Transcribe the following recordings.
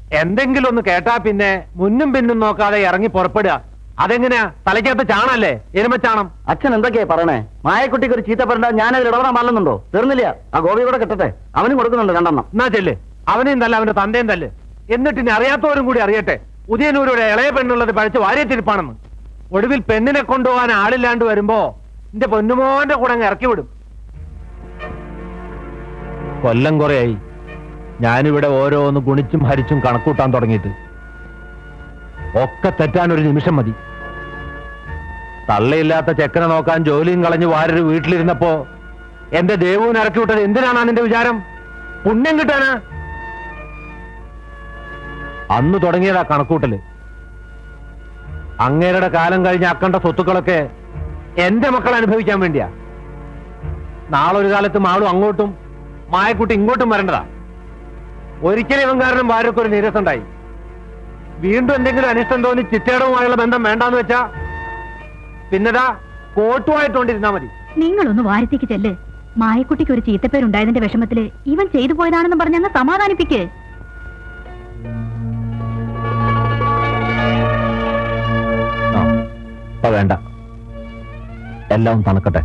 എന്തെങ്കിലും ഒന്ന് കേട്ടാ പിന്നെ മുന്നും പിന്നും നോക്കാതെ ഇറങ്ങി പുറപ്പെടുക അതെങ്ങനെയാ തലയ്ക്കകത്ത് ചാണല്ലേ എരുമച്ചാണം അച്ഛൻ എന്തൊക്കെയാ പറയണേ മായക്കുട്ടിക്ക് ഒരു ചീത്ത പറയണ്ട ഞാനതിൽ ഇടപെടാൻ പാടുന്നുണ്ടോ തീർന്നില്ല ആ ഗോപി കൂടെ കിട്ടട്ടെ അവനും കൊടുക്കുന്നുണ്ട് രണ്ടെണ്ണം എന്നാ ചെല്ല് അവനെയും തല്ല അവന്റെ തന്തയും തല്ല് എന്നിട്ട് ഇനി അറിയാത്തവരും കൂടി അറിയട്ടെ ഉദയനൂരുടെ ഇളയ പെണ്ണുള്ളത് പഴിച്ച് വാര്യത്തിരിപ്പാണെന്ന് ഒടുവിൽ പെണ്ണിനെ കൊണ്ടുപോകാൻ ആളില്ലാണ്ട് വരുമ്പോ എന്റെ പൊന്നുമോന്റെ കൂടെ അങ്ങ് ഇറക്കി വിടും കൊല്ലം കുറയായി ഞാനിവിടെ ഓരോന്ന് ഗുണിച്ചും ഹരിച്ചും കണക്കൂട്ടാൻ തുടങ്ങിയിട്ട് ഒക്കെ തെറ്റാൻ ഒരു നിമിഷം മതി തള്ളയില്ലാത്ത ചെക്കനെ നോക്കാൻ ജോലിയും കളഞ്ഞ് വാരൊരു വീട്ടിലിരുന്നപ്പോ എന്റെ ദേവുവിന് ഇറക്കി വിട്ടത് എന്തിനാണ് നിന്റെ വിചാരം പുണ്യം കിട്ടാനാ അന്ന് തുടങ്ങിയതാ കണക്കൂട്ടല് അങ്ങേരുടെ കാലം കഴിഞ്ഞ അക്കണ്ട സ്വത്തുക്കളൊക്കെ എന്റെ മക്കൾ അനുഭവിക്കാൻ വേണ്ടിയാ നാളൊരു കാലത്ത് മാളും അങ്ങോട്ടും മായക്കുട്ടി ഇങ്ങോട്ടും വരേണ്ടതാ ഒരിക്കലും ഇവൻ കാരണം ഭാര്യക്ക് ഒരു നീരസുണ്ടായി വീണ്ടും എന്തെങ്കിലും അനിഷ്ടം തോന്നി ചിറ്റേടവുമായുള്ള ബന്ധം വേണ്ടാന്ന് വെച്ചാ പിന്നെതാ കോട്ടുമായിട്ടോണ്ടിരുന്നാ മതി നിങ്ങളൊന്ന് വാരത്തേക്ക് ചെല്ല് മായക്കുട്ടിക്ക് ഒരു ചീത്തപ്പേരുണ്ടായതിന്റെ വിഷമത്തില് ഇവൻ ചെയ്തു പോയതാണെന്ന് പറഞ്ഞങ്ങ് സമാധാനിപ്പിക്ക് ആ ഇപ്പൊ വേണ്ട എല്ലാം തണുക്കട്ടെ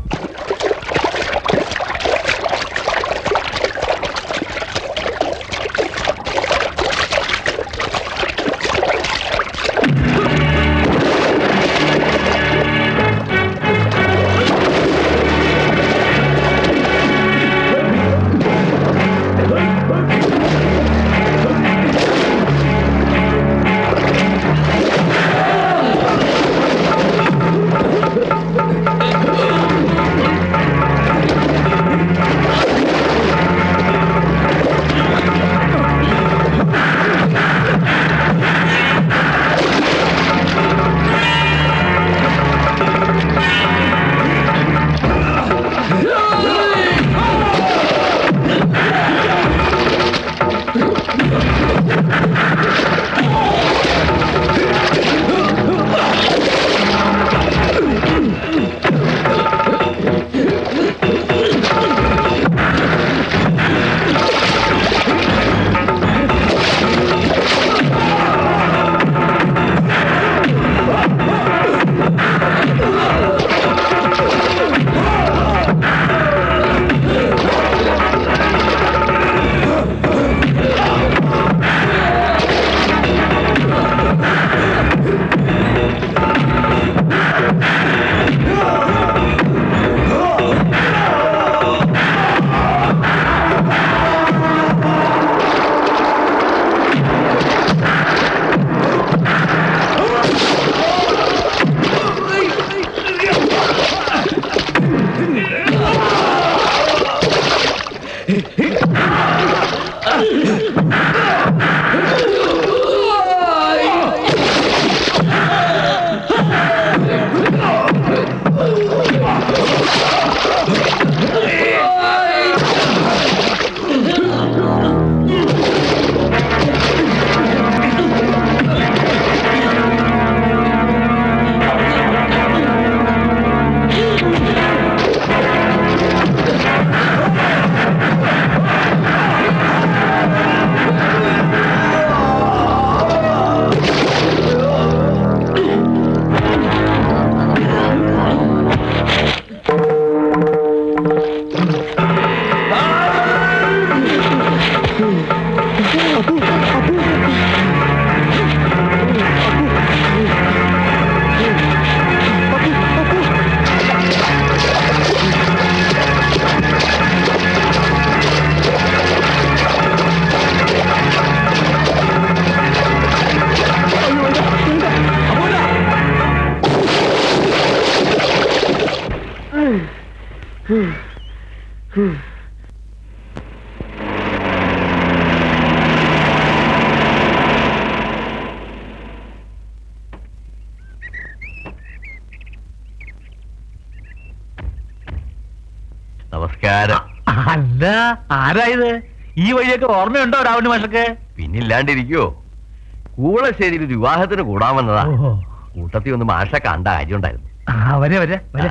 നമസ്കാരം അല്ല ആരായത് ഈ വഴിയൊക്കെ ഓർമ്മയുണ്ടോ രാവണി മാഷക്ക് പിന്നില്ലാണ്ടിരിക്കോ കൂളശ്ശേരിയിൽ ഒരു വിവാഹത്തിന് കൂടാൻ വന്നതാ കൂട്ടത്തിൽ ഒന്ന് മാഷ കണ്ട കാര്യം ഉണ്ടായിരുന്നു വരെ വരെ വരെ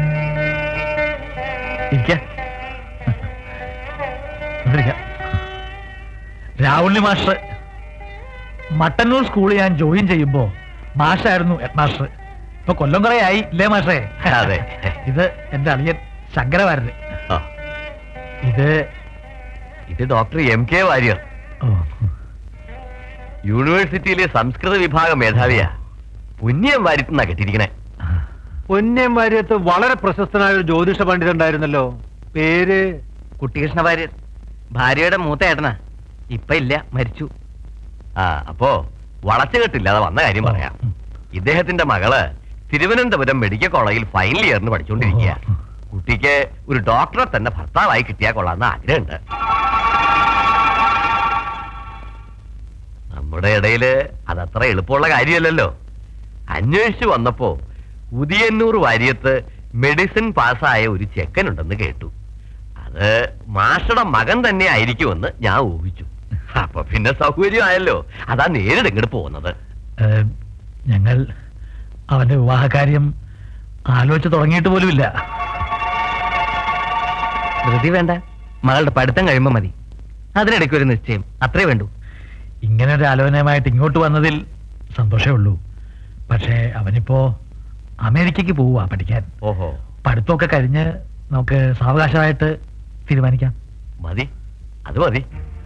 ഇരിക്ക. ഇരിക്ക. രാവുണ്ണി മാസ്റ്റർ മട്ടന്നൂർ സ്കൂളിൽ ഞാൻ ജോയിൻ ചെയ്യുമ്പോ മാഷായിരുന്നു ഹെഡ് മാസ്റ്റർ ഇപ്പൊ കൊല്ലം കുറെ ആയി ഇല്ലേ മാഷേ അതെ. ഇത് എന്റെ അളിയൻ ശങ്കരവാരന് ആ, ഇത് ഇത് ഡോക്ടർ എം കെ വാര്യർ ഓ, യൂണിവേഴ്സിറ്റിയിലെ സംസ്കൃത വിഭാഗ മേധാവിയാ പുണ്യം വാരിത്തുന്നാ കെട്ടിയിരിക്കണേ പൊന്നേം വാര്യത്ത് വളരെ പ്രശസ്തനായ ഒരു ജ്യോതിഷ പണ്ഡിതൻ ഉണ്ടായിരുന്നല്ലോ പേര് കുട്ടികൃഷ്ണ വാര്യർ ഭാര്യയുടെ മൂത്ത ഏട്ടനാ ഇപ്പൊ ഇല്ല മരിച്ചു ആ അപ്പോ വളച്ചുകെട്ടില്ലാതെ വന്ന കാര്യം പറയാം ഇദ്ദേഹത്തിന്റെ മകള് തിരുവനന്തപുരം മെഡിക്കൽ കോളേജിൽ ഫൈനൽ ഇയറിന് പഠിച്ചുകൊണ്ടിരിക്കുക കുട്ടിക്ക് ഒരു ഡോക്ടറെ തന്നെ ഭർത്താവായി കിട്ടിയാൽ കൊള്ളാന്ന് ആഗ്രഹമുണ്ട് നമ്മുടെ ഇടയില് അതത്ര എളുപ്പമുള്ള കാര്യമല്ലല്ലോ അന്വേഷിച്ചു വന്നപ്പോ ഉദിയന്നൂർ വാര്യത്ത് മെഡിസിൻ പാസ്സായ ഒരു ചെക്കനുണ്ടെന്ന് കേട്ടു അത് മാഷയുടെ മകൻ തന്നെ ആയിരിക്കുമെന്ന് ഞാൻ ഊഹിച്ചു അപ്പൊ പിന്നെ സൗകര്യമായല്ലോ അതാ നേരിട്ട് ഇങ്ങോട്ട് പോകുന്നത് ഏ, ഞങ്ങൾ അവന്റെ വിവാഹകാര്യം ആലോചിച്ച് തുടങ്ങിയിട്ട് പോലുമില്ല ധൃതി വേണ്ട മകളുടെ പഠിത്തം കഴിയുമ്പോ മതി അതിനിടയ്ക്ക് ഒരു നിശ്ചയം അത്രേ വേണ്ടൂ ഇങ്ങനെ ഒരു ആലോചനയുമായിട്ട് ഇങ്ങോട്ട് വന്നതിൽ സന്തോഷമേ ഉള്ളൂ പക്ഷേ അവനിപ്പോ അമേരിക്കയ്ക്ക് പോവുക പഠിക്കാൻ ഓഹോ പഠിത്തമൊക്കെ കഴിഞ്ഞ് നമുക്ക് സാവകാശമായിട്ട് തീരുമാനിക്കാം മതി അത് മതി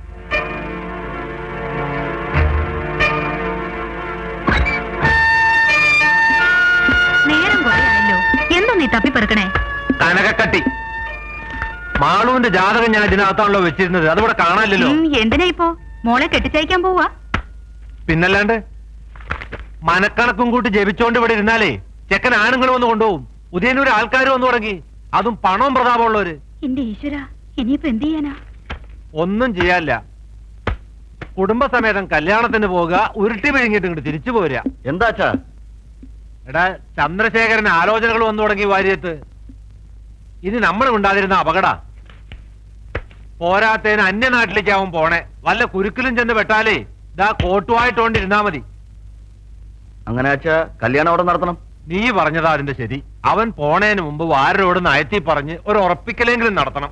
നേരം കുറെ ആയല്ലോ എന്താ നീ തപ്പിപ്പെറുക്കണേ കനകക്കട്ടി മാളുവിന്റെ ജാതകം ഞാൻ ഇതിനകത്താണല്ലോ വെച്ചിരുന്നത് അതിവിടെ കാണാനില്ലല്ലോ ഉം, എന്തിനാ ഇപ്പോ മോളെ കെട്ടിച്ചയക്കാൻ പോവാ പിന്നല്ലാണ്ട് മനക്കണക്കും കൂട്ടി ജപിച്ചോണ്ട് ഇവിടെ ഇരുന്നാലേ ചെക്കൻ ആണുങ്ങൾ വന്ന് കൊണ്ടുപോകും ഉദയനൂര് ആൾക്കാർ വന്നു തുടങ്ങി അതും പണവും പ്രതാപമുള്ളവര് എന്റെ ഈശ്വര ഇനിയിപ്പോ എന്ത് ചെയ്യാനാ ഒന്നും ചെയ്യാനില്ല കുടുംബസമേതം കല്യാണത്തിന് പോവുക ഉരുട്ടി പിഴുങ്ങിട്ട് ഇങ്ങോട്ട് തിരിച്ചു പോരുക എന്താച്ചാ എടാ ചന്ദ്രശേഖരൻ ആലോചനകൾ വന്നു തുടങ്ങി വാര്യത്ത് ഇനി നമ്മൾ ഉണ്ടാതിരുന്ന അപകട പോരാത്തതിന് അന്യനാട്ടിലേക്കാവും പോണേ വല്ല കുരുക്കിലും ചെന്ന് പെട്ടാലേ ഇതാ കോട്ടുമായിട്ടോണ്ടിരുന്നാ മതി അങ്ങനെ വെച്ചാ കല്യാണം അവിടെ നടത്തണം നീ പറഞ്ഞതാ അതിന്റെ ശരി അവൻ പോണേന് മുമ്പ് വാരരോട് നയത്തി പറഞ്ഞ് ഒരു ഉറപ്പിക്കലെങ്കിലും നടത്തണം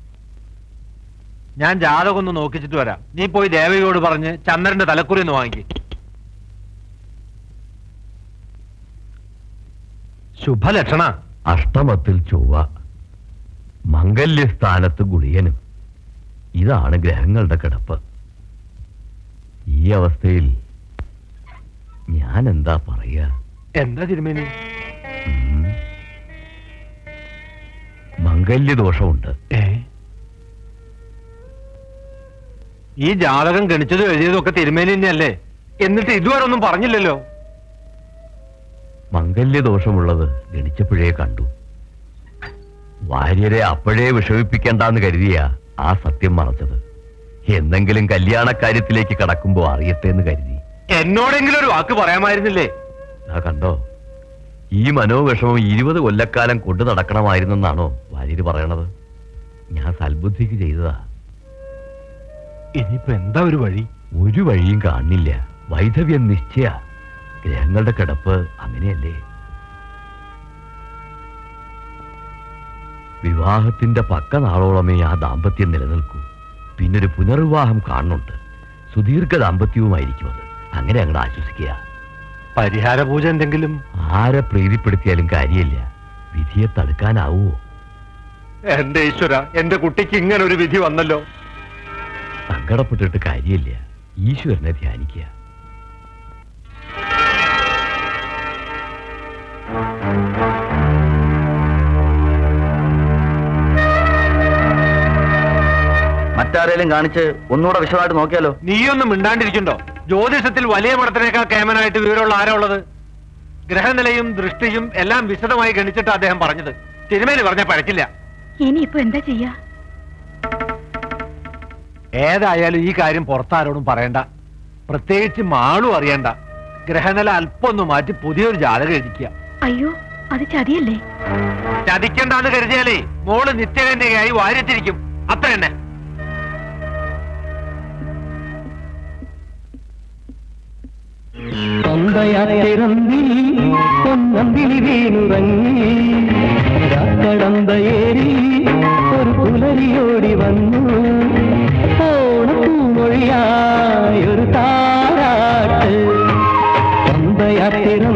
ഞാൻ ജാതകം ഒന്ന് നോക്കിച്ചിട്ട് വരാം നീ പോയി ദേവയോട് പറഞ്ഞ് ചന്ദ്രന്റെ തലക്കുറി ഒന്ന് വാങ്ങിക്ക് ശുഭലക്ഷണ അഷ്ടമത്തിൽ ചൊവ്വ മംഗല്യസ്ഥാനത്ത് ഗുളിയനും ഇതാണ് ഗ്രഹങ്ങളുടെ കിടപ്പ് ഈ അവസ്ഥയിൽ ഞാൻ എന്താ പറയാ എന്താ തിരുമേനി ഉം. മംഗല്യദോഷമുണ്ട് ഏ ഈ ജാതകം ഗണിച്ചതും എഴുതിയതും ഒക്കെ തിരുമേനി തന്നെയല്ലേ എന്നിട്ട് ഇതുവരെ ഒന്നും പറഞ്ഞില്ലല്ലോ മംഗല്യദോഷമുള്ളത് ഗണിച്ചപ്പോഴേ കണ്ടു വാര്യരെ അപ്പോഴേ വിഷമിപ്പിക്കണ്ടെന്ന് കരുതിയ ആ സത്യം മറച്ചത് എന്തെങ്കിലും കല്യാണക്കാര്യത്തിലേക്ക് കടക്കുമ്പോ അറിയട്ടെ എന്ന് കരുതി എന്നോടെങ്കിലും ഒരു വാക്ക് പറയാമായിരുന്നില്ലേ ആ കണ്ടോ ഈ മനോവിഷമം ഇരുപത് കൊല്ലക്കാലം കൊണ്ടു നടക്കണമായിരുന്നെന്നാണോ വാര്യര് പറയണത് ഞാൻ സൽബുദ്ധിക്ക് ചെയ്തതാ ഇനിയിപ്പോ എന്താ ഒരു വഴി ഒരു വഴിയും കാണില്ല വൈധവ്യം നിശ്ചയ ഗ്രഹങ്ങളുടെ കിടപ്പ് അങ്ങനെയല്ലേ വിവാഹത്തിന്റെ പക്ക നാളോളമേ ആ ദാമ്പത്യം നിലനിൽക്കൂ പിന്നൊരു പുനർവിവാഹം കാണുന്നുണ്ട് സുദീർഘ ദാമ്പത്യവുമായിരിക്കും അത് അങ്ങനെ അങ്ങോട്ട് ആശ്വസിക്കുക പരിഹാര പൂജ എന്തെങ്കിലും ആരെ പ്രീതിപ്പെടുത്തിയാലും കാര്യമില്ല വിധിയെ തടുക്കാനാവോ എന്റെ ഈശ്വര എന്റെ കുട്ടിക്ക് ഇങ്ങനെ ഒരു വിധി വന്നല്ലോ സങ്കടപ്പെട്ടിട്ട് കാര്യമില്ല ഈശ്വരനെ ധ്യാനിക്കുക മറ്റാരേലും കാണിച്ച് ഒന്നുകൂടെ വിശദമായിട്ട് നോക്കിയാലോ നീയൊന്നും മിണ്ടാണ്ടിരിക്കണ്ടോ ജ്യോതിഷത്തിൽ വലിയ പടത്തിനേക്കാൾ കേമനായിട്ട് വിവരമുള്ള ആരാ ഉള്ളത് ഗ്രഹനിലയും ദൃഷ്ടിയും എല്ലാം വിശദമായി ഗണിച്ചിട്ട് അദ്ദേഹം പറഞ്ഞത് തിരുമേനി പറഞ്ഞ പഴക്കില്ല ഇനിയിപ്പോ എന്താ ചെയ്യാ ഏതായാലും ഈ കാര്യം പുറത്താരോടും പറയണ്ട പ്രത്യേകിച്ച് മാളും അറിയണ്ട ഗ്രഹനില അല്പം ഒന്ന് മാറ്റി പുതിയൊരു ജാതകം എഴുതിക്കുക അയ്യോ അത് ചതിയല്ലേ ചതിക്കണ്ടെന്ന് കരുതിയാലേ മോള് നിത്യകന്യകയായി വാര്യത്തിരിക്കും അത്ര തന്നെ തൊന്തയാത്തിറന്തി പൊന്നന്തിളി വീണുറങ്ങി കടന്തയേറി ഒരു പുലരിയോടി വന്നു ഓണപ്പൂമൊഴിയാ മഴയത്തിറ